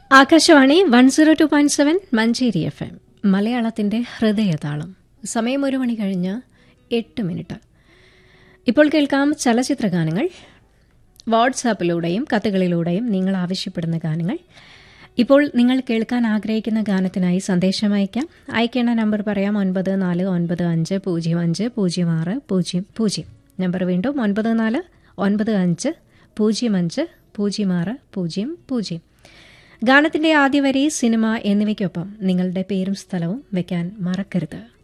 Akashvani one zero two point seven Manjeri F M മലയാളത്തിന്റെ ഹൃദയതാളം സമയം ഒരു മണി കഴിഞ്ഞ് എട്ട് മിനിറ്റ് ഇപ്പോൾ കേൾക്കാം ചലച്ചിത്ര ഗാനങ്ങൾ വാട്സാപ്പിലൂടെയും കത്തുകളിലൂടെയും നിങ്ങൾ ആവശ്യപ്പെടുന്ന ഗാനങ്ങൾ ഇപ്പോൾ നിങ്ങൾ കേൾക്കാൻ ആഗ്രഹിക്കുന്ന ഗാനത്തിനായി സന്ദേശം അയക്കാം അയക്കേണ്ട നമ്പർ പറയാം ഒൻപത് നാല് ഒൻപത് അഞ്ച് പൂജ്യം അഞ്ച് പൂജ്യം ആറ് പൂജ്യം പൂജ്യം നമ്പർ വീണ്ടും ഒൻപത് നാല് ഒൻപത് അഞ്ച് പൂജ്യം അഞ്ച് പൂജ്യം ആറ് പൂജ്യം പൂജ്യം ഗാനത്തിന്റെ ആദ്യ വരി സിനിമ എന്നിവയ്ക്കൊപ്പം നിങ്ങളുടെ പേരും സ്ഥലവും വെക്കാൻ മറക്കരുത്